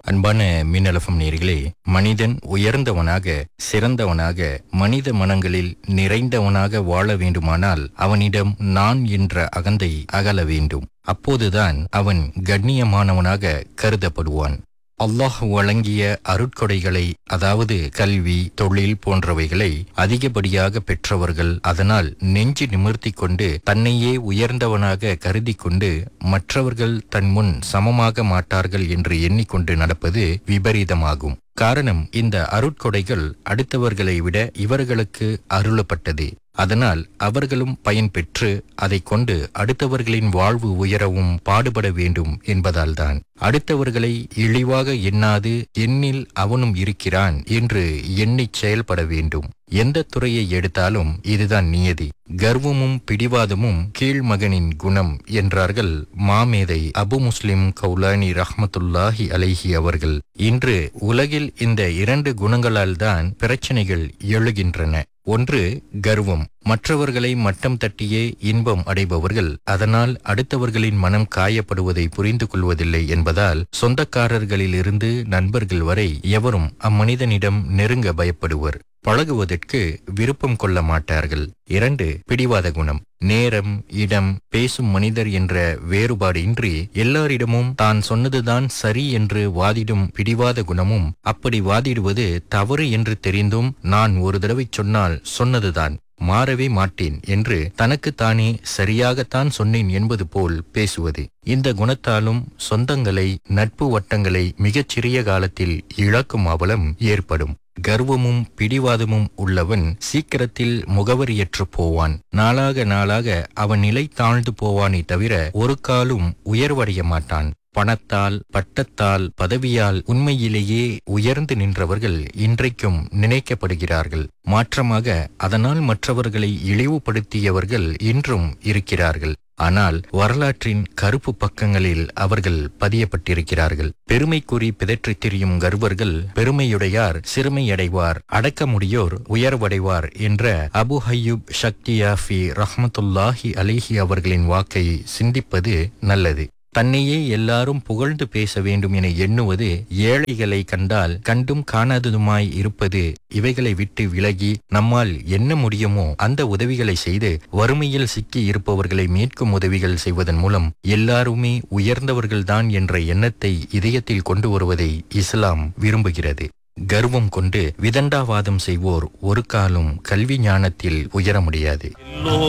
அன்பான மின்னலஃபம் நேர்களே மனிதன் உயர்ந்தவனாக சிறந்தவனாக மனித மனங்களில் நிறைந்தவனாக வாழ வேண்டுமானால் அவனிடம் நான் என்ற அகந்தை அகல வேண்டும் அப்போதுதான் அவன் கண்ணியமானவனாக கருதப்படுவான் அல்லாஹ் வழங்கிய அருட்கொடைகளை அதாவது கல்வி தொழில் போன்றவைகளை அதிகப்படியாக பெற்றவர்கள் அதனால் நெஞ்சு நிமிர்த்தி கொண்டு தன்னையே உயர்ந்தவனாக கருதி கொண்டு மற்றவர்கள் தன் முன் சமமாக மாட்டார்கள் என்று எண்ணிக்கொண்டு நடப்பது விபரீதமாகும் காரணம் இந்த அருட்கொடைகள் அடுத்தவர்களை விட இவர்களுக்கு அருளப்பட்டது அதனால் அவர்களும் பயன் பெற்று அதைக் கொண்டு அடுத்தவர்களின் வாழ்வு உயரவும் பாடுபட வேண்டும் என்பதால்தான் அடுத்தவர்களை இழிவாக எண்ணாது எண்ணில் அவனும் இருக்கிறான் என்று எண்ணிச் செயல்பட வேண்டும் எந்த துறையை எடுத்தாலும் இதுதான் நியதி கர்வமும் பிடிவாதமும் கீழ்மகனின் குணம் என்றார்கள் மாமேதை அபு முஸ்லிம் கௌலானி ரஹ்மத்துல்லாஹி அலைஹி அவர்கள் இன்று உலகில் இந்த இரண்டு குணங்களால் தான் பிரச்சனைகள் எழுகின்றன ஒன்று கர்வம் மற்றவர்களை மட்டம் தட்டியே இன்பம் அடைபவர்கள் அதனால் அடுத்தவர்களின் மனம் காயப்படுவதை புரிந்து கொள்வதில்லை என்பதால் சொந்தக்காரர்களிலிருந்து நண்பர்கள் வரை எவரும் அம்மனிதனிடம் நெருங்க பயப்படுவர் பழகுவதற்கு விருப்பம் கொள்ள மாட்டார்கள் இரண்டு பிடிவாத குணம் நேரம் இடம் பேசும் மனிதர் என்ற வேறுபாடு இன்றி எல்லாரிடமும் தான் சொன்னதுதான் சரி என்று வாதிடும் பிடிவாத குணமும் அப்படி வாதிடுவது தவறு என்று தெரிந்தும் நான் ஒரு தடவை சொன்னால் சொன்னதுதான் மாறவே மாட்டேன் என்று தனக்கு தானே சரியாகத்தான் சொன்னேன் என்பது போல் பேசுவது இந்த குணத்தாலும் சொந்தங்களை நட்பு வட்டங்களை மிகச்சிறிய காலத்தில் இழக்கும் அவலம் ஏற்படும் கர்வமும் பிடிவாதமும் உள்ளவன் சீக்கிரத்தில் முகவரியற்று போவான் நாளாக நாளாக அவன் நிலை தாழ்ந்து போவானே தவிர ஒரு காலும் உயர்வடைய மாட்டான் பணத்தால் பட்டத்தால் பதவியால் உண்மையிலேயே உயர்ந்து நின்றவர்கள் இன்றைக்கும் நினைக்கப்படுகிறார்கள் மாற்றமாக அதனால் மற்றவர்களை இழிவுபடுத்தியவர்கள் இன்றும் இருக்கிறார்கள் ஆனால் வரலாற்றின் கருப்பு பக்கங்களில் அவர்கள் பதியப்பட்டிருக்கிறார்கள் பெருமை கூறி பிதற்றித் திரியும் கர்வர்கள் பெருமையுடையார் சிறுமையடைவார் அடக்கமுடியோர் உயர்வடைவார் என்ற அபு ஹய்யூப் ஷக்தியாஃபி ரஹ்மத்துல்லாஹி அலிஹி அவர்களின் வாக்கை சிந்திப்பது நல்லது தன்னையே எல்லாரும் புகழ்ந்து பேச வேண்டும் என எண்ணுவது ஏழைகளை கண்டால் கண்டும் காணாததுமாய் இருப்பது இவைகளை விட்டு விலகி நம்மால் என்ன முடியுமோ அந்த உதவிகளை செய்து வறுமையில் சிக்கி இருப்பவர்களை மீட்கும் உதவிகள் செய்வதன் மூலம் எல்லாருமே உயர்ந்தவர்கள்தான் என்ற எண்ணத்தை இதயத்தில் கொண்டு வருவதை இஸ்லாம் விரும்புகிறது கர்வம் கொண்டு விதண்டாவாதம் செய்வோர் ஒரு காலும் கல்வி ஞானத்தில் உயர முடியாது